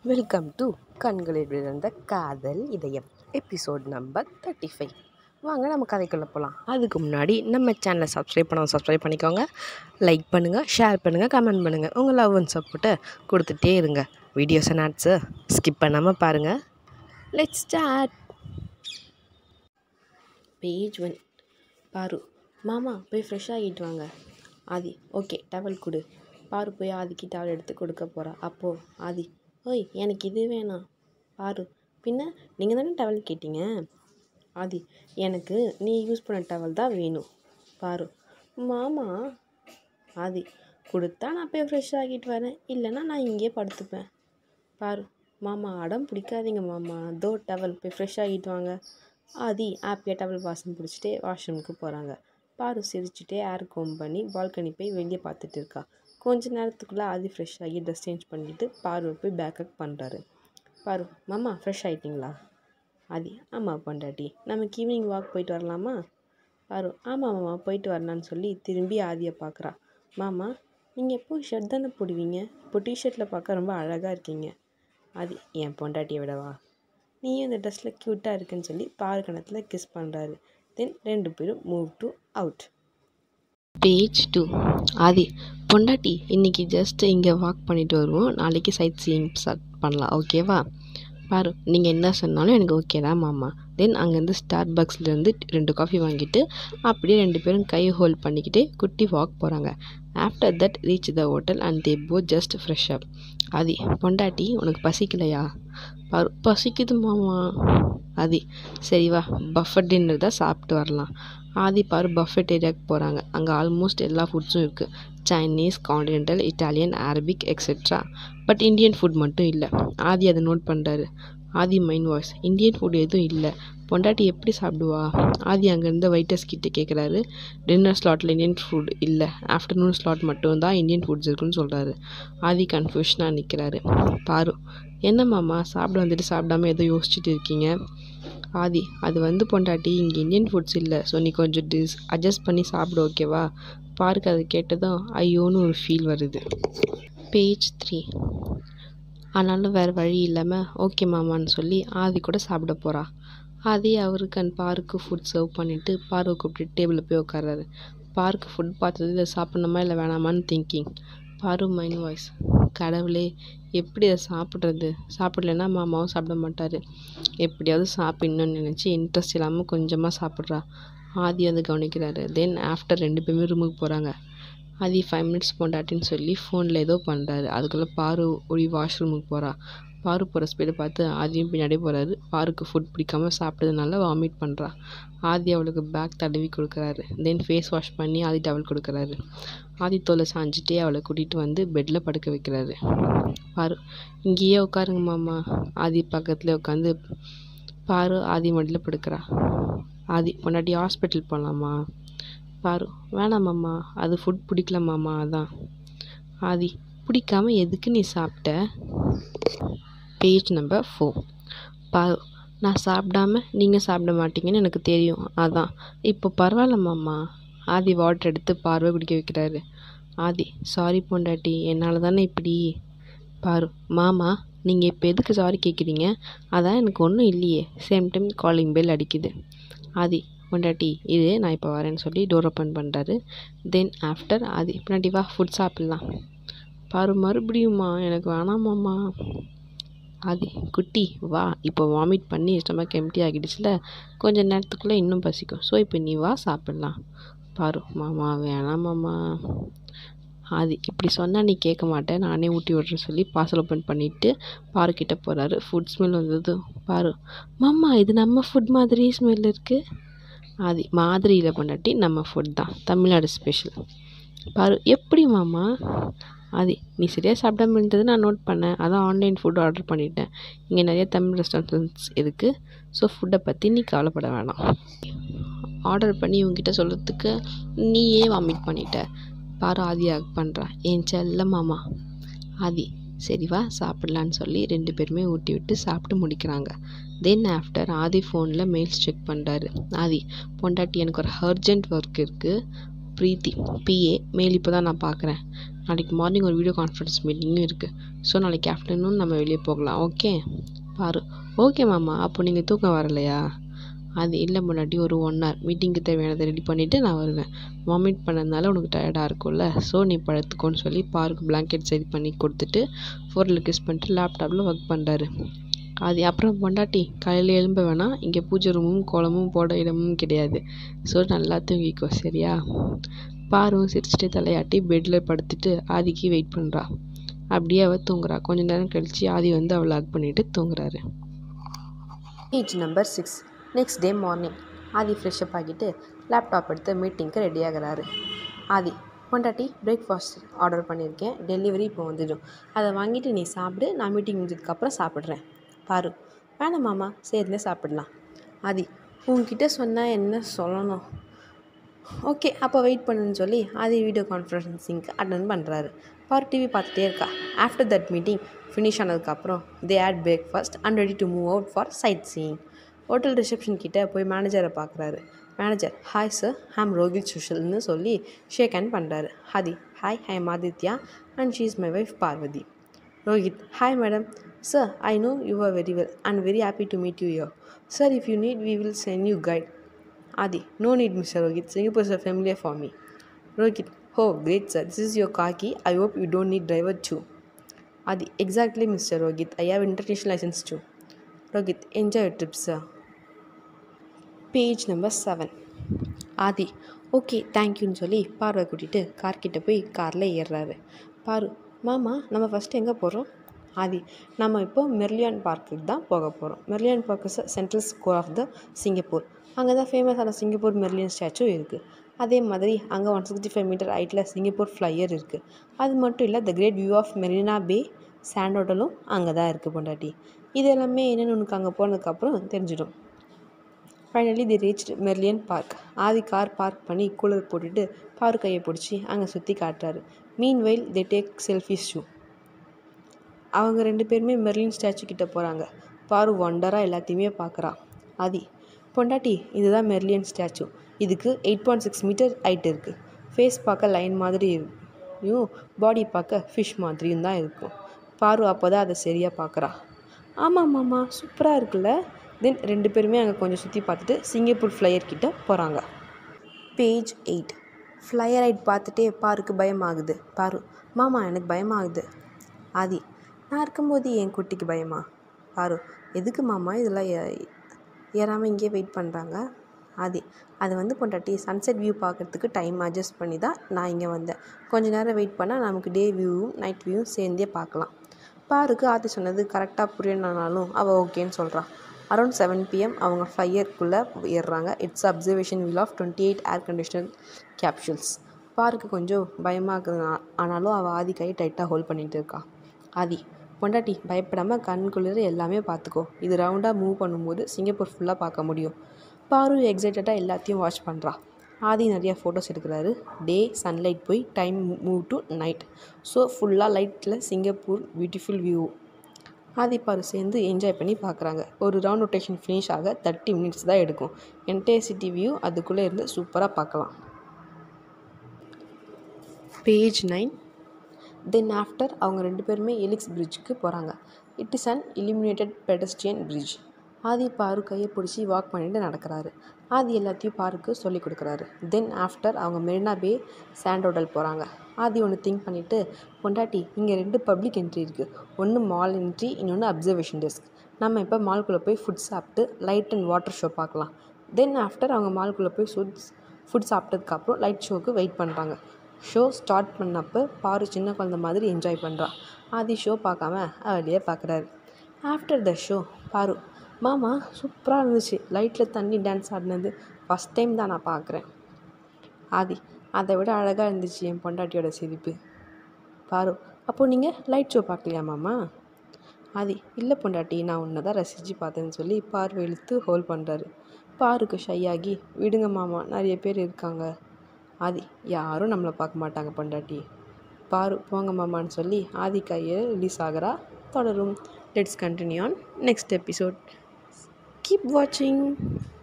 Welcome to கண்களில் விழுந்த காதல் இதயம் எபிசோட் நம்பர் தேர்ட்டி ஃபைவ் வாங்க நம்ம கதைக்குள்ளே போகலாம் அதுக்கு முன்னாடி நம்ம சேனலை சப்ஸ்கிரைப் பண்ண சப்ஸ்கிரைப் பண்ணிக்கோங்க லைக் பண்ணுங்கள் ஷேர் பண்ணுங்கள் கமெண்ட் பண்ணுங்கள் உங்கள் லவ் அண்ட் சப்போர்ட்டை கொடுத்துட்டே இருங்க வீடியோஸ் அண்ட் ஆட்ஸை ஸ்கிப் பண்ணாமல் பாருங்கள் லெட் ஸ்டார்ட் பேஜ் ஒன் பாரு மாமா போய் ஃப்ரெஷ் ஆகிட்டு வாங்க ஆதி ஓகே டவல் கொடு பாரு போய் ஆதிக்கு டவல் எடுத்து கொடுக்க போகிறா அப்போது ஆதி ஓய் எனக்கு இது வேணாம் பாரு பின்ன நீங்கள் தானே டவல் கேட்டீங்க ஆதி எனக்கு நீ யூஸ் பண்ண டவல் தான் வேணும் பாரு மாமா ஆதி கொடுத்தா நான் போய் ஃப்ரெஷ் ஆகிட்டு வரேன் இல்லைன்னா நான் இங்கேயே படுத்துப்பேன் பாரு மாமா அடம் பிடிக்காதீங்க மாமா தோ டவல் போய் ஃப்ரெஷ் ஆகிட்டு வாங்க ஆதி ஹாப்பியாக டவல் வாசம் பிடிச்சிட்டே வாஷ்ரூமுக்கு போகிறாங்க பாரு சிரிச்சுட்டே ஏர் கோம் பண்ணி பால்கனி போய் வெளியே பார்த்துட்டு இருக்கா கொஞ்ச நேரத்துக்குள்ளே ஆதி ஃப்ரெஷ் ஆகி ட்ரெஸ் சேஞ்ச் பண்ணிவிட்டு பாரு போய் பேக்கப் பண்ணுறாரு பாரு மாமா ஃப்ரெஷ் ஆகிட்டிங்களா ஆதி ஆமாம் பொண்டாட்டி நமக்கு ஈவினிங் வாக் போயிட்டு வரலாமா பாரு ஆமாம் மாமா போயிட்டு வரலான்னு சொல்லி திரும்பி ஆதியை பார்க்குறா மாமா நீங்கள் எப்போ ஷர்ட் தானே போடுவீங்க இப்போ டிஷர்ட்டில் பார்க்க ரொம்ப அழகாக இருக்கீங்க ஆதி என் பொண்டாட்டியை விடவா நீயும் இந்த ட்ரெஸ்ஸில் க்யூட்டாக இருக்குன்னு சொல்லி பாரு கணத்தில் கிஸ் பண்ணுறாரு தென் ரெண்டு பேரும் move to out page two Adi பொண்டாட்டி இன்றைக்கி ஜஸ்ட் இங்கே வாக் பண்ணிட்டு வருவோம் நாளைக்கு சைட் சீயிங் ஸ்டார்ட் பண்ணலாம் ஓகேவா பாரு நீங்கள் என்ன சொன்னாலும் எனக்கு ஓகே தான் மாமா தென் அங்கேருந்து ஸ்டார் பக்ஸ்லேருந்து ரெண்டு காஃபி வாங்கிட்டு அப்படியே ரெண்டு பேரும் கை ஹோல்ட் பண்ணிக்கிட்டே குட்டி வாக் போகிறாங்க after that reach the hotel and they go just fresh up ஆதி பொண்டாட்டி உனக்கு பசிக்கலையா பாரு பசிக்குது மாமா ஆதி சரி வா பஃபட் டின்னர் தான் சாப்பிட்டு வரலாம் ஆதி பாரு பஃபெட் ஏரியாவுக்கு போகிறாங்க அங்கே ஆல்மோஸ்ட் எல்லா ஃபுட்ஸும் இருக்குது Chinese continental Italian Arabic etcetera but Indian food மட்டும் இல்லை ஆதி அதை நோட் பண்ணுறாரு Adi mind voice Indian food எதுவும் இல்லை பொண்டாட்டி எப்படி சாப்பிடுவா ஆதி அங்கேருந்து வெயிட்டர்ஸ் கிட்டே கேட்குறாரு டின்னர் ஸ்லாட்டில் இந்தியன் ஃபுட் இல்லை ஆஃப்டர்நூன் ஸ்லாட் மட்டும்தான் இந்தியன் ஃபுட்ஸ் இருக்குன்னு சொல்கிறாரு ஆதி கன்ஃபியூஷனாக நிற்கிறாரு பாரு என்ன மாமா சாப்பிட வந்துட்டு சாப்பிடாம ஏதோ யோசிச்சுட்டு இருக்கீங்க ஆதி அது வந்து பொண்டாட்டி இங்கே இந்தியன் ஃபுட்ஸ் இல்லை ஸோ நீ கொஞ்சம் டிஸ் அட்ஜஸ்ட் பண்ணி சாப்பிடு ஓகேவா பார்க்க அது கேட்டதும் ஐயோன்னு ஒரு ஃபீல் வருது பேஜ் த்ரீ ஆனாலும் வேறு வழி இல்லாமல் ஓகே மாமான்னு சொல்லி ஆதி கூட சாப்பிட போகிறா ஆதி அவருக்கு அண்ட் பாருக்கு ஃபுட் சர்வ் பண்ணிவிட்டு பார்வை கூப்பிட்டு டேபிளில் போய் உட்காராரு பார்க்கு ஃபுட் பார்த்தது இதை சாப்பிட்ணுமா இல்லை வேணாமான்னு திங்கிங் பாரு மைண்ட் வாய்ஸ் கடவுளே எப்படி அதை சாப்பிட்றது சாப்பிட்லன்னா மாமாவும் சாப்பிட மாட்டார் எப்படியாவது சாப்பிட்ணுன்னு நினச்சி இன்ட்ரெஸ்ட் இல்லாமல் கொஞ்சமாக சாப்பிட்றா ஆதி வந்து கவனிக்கிறாரு தென் ஆஃப்டர் ரெண்டு பேருமே ரூமுக்கு போகிறாங்க ஆதி ஃபைவ் மினிட்ஸ் பொண்டாட்டின்னு சொல்லி ஃபோனில் ஏதோ பண்ணுறாரு அதுக்குள்ளே பாரு ஒளி வாஷ்ரூமுக்கு போகிறா பாரு போகிற ஸ்பீடை பார்த்து ஆதியும் பின்னாடி போகிறாரு பாருக்கு ஃபுட் பிடிக்காம சாப்பிட்டதுனால வாமிட் பண்ணுறா ஆதி அவளுக்கு பேக் தடவி கொடுக்குறாரு தென் ஃபேஸ் வாஷ் பண்ணி ஆதி டவல் கொடுக்குறாரு ஆதி தோலை சாஞ்சிட்டே அவளை கூட்டிகிட்டு வந்து பெட்டில் படுக்க வைக்கிறாரு பாரு இங்கேயே உட்காருங்க மாமா ஆதி பக்கத்தில் உட்காந்து பாரு ஆதி மடியில் படுக்கிறா ஆதி முன்னாடி ஹாஸ்பிட்டல் போகலாமா பாரு வேணாமாம்மா அது ஃபுட் பிடிக்கல மாமா அதான் ஆதி பிடிக்காம எதுக்கு நீ சாப்பிட்ட பேஜ் நம்பர் ஃபோர் பாரு நான் சாப்பிடாம நீங்கள் சாப்பிட மாட்டீங்கன்னு எனக்கு தெரியும் அதான் இப்போ பரவாயில்ல மாமா ஆதி வாட்டர் எடுத்து பார்வை குடிக்க வைக்கிறாரு ஆதி சாரி பொண்டாட்டி என்னால் தானே இப்படி பாரு மாமா நீங்கள் இப்போ எதுக்கு சாரி கேட்குறீங்க அதான் எனக்கு ஒன்றும் இல்லையே சேம் டைம் காலிங் பெல் அடிக்குது ஆதி பொண்டாட்டி இது நான் இப்போ வரேன்னு சொல்லி டோர் ஓப்பன் பண்ணுறாரு தென் ஆஃப்டர் ஆதி பின்னாடி வா ஃபுட் சாப்பிட்லாம் பாரு மறுபடியுமா எனக்கு வேணாமாம்மா ஆதி குட்டி வா இப்போ வாமிட் பண்ணி ஸ்டமக் எம்டி ஆகிடுச்சுல கொஞ்சம் நேரத்துக்குள்ளே இன்னும் பசிக்கும் ஸோ இப்போ நீ வா சாப்பிட்லாம் பாரு மாமா வேணாம் மாமா ஆதி இப்படி சொன்னால் நீ கேட்க மாட்டேன் நானே ஊட்டி விட்றேன்னு சொல்லி பார்சல் ஓப்பன் பண்ணிவிட்டு பாரு கிட்ட போகிறாரு ஃபுட் ஸ்மெல் வந்தது பாரு மாமா இது நம்ம ஃபுட் மாதிரி ஸ்மெல் இருக்குது ஆதி மாதிரியில் பண்ணாட்டி நம்ம ஃபுட் தான் தமிழ்நாடு ஸ்பெஷல் பாரு எப்படி மாமா ஆதி நீ சரியாக சாப்பிடாம இருந்தது நான் நோட் பண்ணேன் அதான் ஆன்லைன் ஃபுட் ஆர்டர் பண்ணிட்டேன் இங்கே நிறைய தமிழ் ரெஸ்டாரண்ட்ஸ் இருக்குது ஸோ ஃபுட்டை பற்றி நீ கவலைப்பட வேணாம் ஆர்டர் பண்ணி இவங்ககிட்ட சொல்கிறதுக்கு நீயே வாமிட் பண்ணிட்ட பாரு ஆதி ஆக் பண்ணுறா என் செல்ல மாமா ஆதி சரி வா சாப்பிட்லான்னு சொல்லி ரெண்டு பேருமே ஊட்டி விட்டு சாப்பிட்டு முடிக்கிறாங்க தென் ஆஃப்டர் ஆதி ஃபோனில் மெயில்ஸ் செக் பண்ணுறாரு ஆதி பொண்டாட்டி எனக்கு ஒரு அர்ஜென்ட் ஒர்க் இருக்குது ப்ரீத்தி பிஏ மெயில் இப்போ தான் நான் பார்க்குறேன் நாளைக்கு மார்னிங் ஒரு வீடியோ கான்ஃபரன்ஸ் மீட்டிங்கும் இருக்குது ஸோ நாளைக்கு ஆஃப்டர்நூன் நம்ம வெளியே போகலாம் ஓகே பாரு ஓகே மாமா அப்போ நீங்கள் தூக்கம் வரலையா அது இல்லை முன்னாடி ஒரு ஒன் ஹவர் மீட்டிங்க்கு தேவையானதை ரெடி பண்ணிவிட்டு நான் வருவேன் வாமிட் பண்ணதுனால உனக்கு டயர்டாக இருக்கும்ல ஸோ நீ படுத்துக்கோன்னு சொல்லி பாருக்கு பிளாங்கெட் சரி பண்ணி கொடுத்துட்டு ஃபோரில் கிஸ் பண்ணிட்டு லேப்டாப்பில் ஒர்க் பண்ணுறாரு அது அப்புறம் பொண்டாட்டி காலையில் எழும்ப வேணாம் இங்கே பூஜை ரூமும் கோலமும் போட இடமும் கிடையாது ஸோ நல்லா தூங்கிக்கோ சரியா பாரும் சிரிச்சுட்டு தலையாட்டி பெட்டில் படுத்துட்டு ஆதிக்கு வெயிட் பண்ணுறா அப்படியே அவள் தூங்குறா கொஞ்ச நேரம் கழித்து ஆதி வந்து அவளை ஹக் பண்ணிவிட்டு தூங்குறாரு page number six next day morning Adi fresh up ஆகிட்டு லேப்டாப் எடுத்து மீட்டிங்க்கு ரெடி ஆகுறாரு ஆதி பொண்டாட்டி பிரேக்ஃபாஸ்ட் ஆர்டர் பண்ணியிருக்கேன் டெலிவரி இப்போ வந்துடும் அதை வாங்கிட்டு நீ சாப்பிடு நான் மீட்டிங் முடிஞ்சதுக்கப்புறம் சாப்பிட்றேன் பாரு வேணாம் மாமா சேர்ந்தே சாப்பிடலாம் ஆதி உங்ககிட்ட சொன்னால் என்ன சொல்லணும் ஓகே அப்போ வெயிட் பண்ணுன்னு சொல்லி ஆதி வீடியோ கான்ஃபரன்சிங்க்கு அட்டன் பண்ணுறாரு பாரு டிவி பார்த்துட்டே இருக்கா ஆஃப்டர் தட் மீட்டிங் ஃபினிஷ் ஆனதுக்கப்புறம் they had breakfast and ready to move out for sightseeing hotel reception கிட்டே போய் மேனேஜரை பார்க்குறாரு manager hi sir I'm Rohit சுஷல்னு சொல்லி ஷேக் ஹேண்ட் பண்ணுறாரு Adi hi I am Aditya and she is my wife Parvathi Rohit hi madam sir I know you are very well and very happy to meet you your sir if you need we will send you guide Adi, no need, Mr. Rohit. Singapore is familiar for me. Rohit, oh, great, sir. This is your car key. I hope you don't need driver too. Adi, exactly, Mr. Rohit. I have international license too. Rohit, enjoy your trip, sir. Page number seven Adi okay தேங்க்யூன்னு சொல்லி பார்வை கூட்டிகிட்டு கார்கிட்ட போய் காரில் ஏறுறாரு பாரு மாமா நம்ம first எங்கே போகிறோம் ஆதி நம்ம இப்போ மெர்லியான் பார்க்குக்கு தான் போக போகிறோம் Merlion park is central score of the Singapore அங்கே தான் ஃபேமஸான சிங்கப்பூர் மெர்லியன் ஸ்டாச்சு இருக்குது அதே மாதிரி அங்கே ஒன் சிக்ஸ்டி ஃபைவ் மீட்டர் ஹைட்டில் சிங்கப்பூர் ஃப்ளையர் இருக்குது அது மட்டும் இல்லை the great view of Marina Bay sand ஹோட்டலும் அங்கே தான் இருக்குது பொண்டாட்டி இது எல்லாமே என்னென்னு உனக்கு அங்கே போனதுக்கப்புறம் தெரிஞ்சிடும் finally they reached Merlion park Adi car park பண்ணி கூலர் போட்டுட்டு பாரு கையை பிடிச்சி அங்கே சுற்றி காட்டுறாரு மீன் வெயில் தி டேக் செல்ஃபிஸ் ஷூ அவங்க ரெண்டு பேருமே மெர்லின் ஸ்டாச்சு கிட்ட போகிறாங்க பாரு ஒண்டராக எல்லாத்தையுமே பார்க்குறா ஆதி பொண்டாட்டி இதுதான் மெர்லியன் ஸ்டாச்சு இதுக்கு eight point six metre height இருக்குது ஃபேஸ் பார்க்க லைன் மாதிரி இருக்கும் பாடி பார்க்க ஃபிஷ் மாதிரியும் தான் இருக்கும் பாரு அப்போ தான் அதை சரியாக பார்க்குறா ஆமாம் மாமா சூப்பராக இருக்குல்ல தென் ரெண்டு பேருமே அங்கே கொஞ்சம் சுற்றி பார்த்துட்டு சிங்கப்பூர் ஃப்ளையர் கிட்ட போகிறாங்க பேஜ் எயிட் ஃப்ளையர் ரைட் பார்த்துட்டே பாருக்கு பயமாகுது பாரு மாமா எனக்கு பயமாகுது ஆதி நான் இருக்கும்போது என் குட்டிக்கு பயமா பாரு எதுக்கு மாமா இதெல்லாம் ஏ- ஏறாமல் இங்கேயே வெயிட் பண்ணுறாங்க ஆதி அது வந்து பொண்டாட்டி சன்செட் வியூ பார்க்குறதுக்கு டைம் அட்ஜஸ்ட் பண்ணி தான் நான் இங்கே வந்தேன் கொஞ்ச நேரம் வெயிட் பண்ணால் நமக்கு டே வியூவும் நைட் வியூவும் சேர்ந்தே பார்க்கலாம் பாருக்கு ஆதி சொன்னது கரெக்டாக புரியணுனாலும் அவள் ஓகேன்னு சொல்கிறான் அரௌண்ட் செவன் பிஎம் அவங்க ஃப்ளையருக்குள்ளே ஏறுறாங்க it's observation view of twenty eight air conditioner capsules பாருக்கு கொஞ்சம் பயமாக இருக்குது ஆனாலும் அவள் ஆதி கையை டைட்டாக ஹோல்ட் பண்ணிகிட்டு இருக்கா ஆதி பொண்டாட்டி பயப்படாமல் கண்குளிர எல்லாமே பார்த்துக்கோ இது ரவுண்டாக மூவ் பண்ணும்போது சிங்கப்பூர் ஃபுல்லாக பார்க்க முடியும் பாரு எக்ஸைட்டடாக எல்லாத்தையும் வாட்ச் பண்ணுறா ஆதி நிறைய ஃபோட்டோஸ் எடுக்கிறாரு டே சன்லைட் போய் time move to night so ஃபுல்லாக லைட்டில் சிங்கப்பூர் பியூட்டிஃபுல் வியூ ஆதி பாரு சேர்ந்து என்ஜாய் பண்ணி பார்க்குறாங்க ஒரு ரவுண்ட் ரொட்டேஷன் ஃபினிஷ் ஆக தேர்ட்டி மினிட்ஸ் தான் எடுக்கும் என்டையர் சிட்டி வியூ அதுக்குள்ளே இருந்து சூப்பராக பார்க்கலாம் பேஜ் நைன் தென் ஆஃப்டர் அவங்க ரெண்டு பேருமே எலிக்ஸ் பிரிட்ஜுக்கு போகிறாங்க it is an illuminated pedestrian bridge Adi பாரு கையை பிடிச்சி வாக் பண்ணிட்டு நடக்கிறாரு ஆதி எல்லாத்தையும் பாருக்கு சொல்லி கொடுக்குறாரு தென் ஆஃப்டர் அவங்க மெரினா பே சாண்ட் ஹோட்டல் போகிறாங்க ஆதி ஒன்று திங்க் பண்ணிவிட்டு பொண்டாட்டி இங்கே ரெண்டு பப்ளிக் என்ட்ரி இருக்குது ஒன்று மால் என்ட்ரி இன்னொன்று அப்சர்வேஷன் டெஸ்க் நம்ம இப்போ மால்குள்ளே போய் ஃபுட் சாப்பிட்டு லைட் அண்ட் வாட்டர் ஷோ பார்க்கலாம் தென் ஆஃப்டர் அவங்க மால்குள்ளே போய் ஃபுட்ஸ் ஃபுட் சாப்பிட்டதுக்கப்புறம் லைட் ஷோக்கு வெயிட் பண்ணுறாங்க ஷோ ஸ்டார்ட் பண்ணப்போ பாரு சின்ன குழந்த மாதிரி என்ஜாய் பண்ணுறா ஆதி ஷோ பார்க்காம அவளையே பார்க்குறாரு ஆஃப்டர் த ஷோ பாரு மாமா சூப்பராக இருந்துச்சு லைட்டில் தண்ணி டான்ஸ் ஆடினது ஃபஸ்ட் டைம் தான் நான் பார்க்குறேன் ஆதி அதை விட அழகாக இருந்துச்சு என் பொண்டாட்டியோட சிரிப்பு பாரு அப்போது நீங்கள் லைட் ஷோ பார்க்கலையா மாமா ஆதி இல்லை பொண்டாட்டி நான் உன்னை தான் ரசித்து பார்த்தேன்னு சொல்லி பார்வை இழுத்து ஹோல்ட் பண்ணுறாரு பாருக்கு ஷையாகி விடுங்க மாமா நிறைய பேர் இருக்காங்க ஆதி யாரும் நம்மளை பார்க்க மாட்டாங்க பொண்டாட்டி பாரு போங்க மாமான்னு சொல்லி ஆதி கையில் ரிலீஸ் ஆகிறா தொடரும் let's continue on next episode keep வாட்சிங்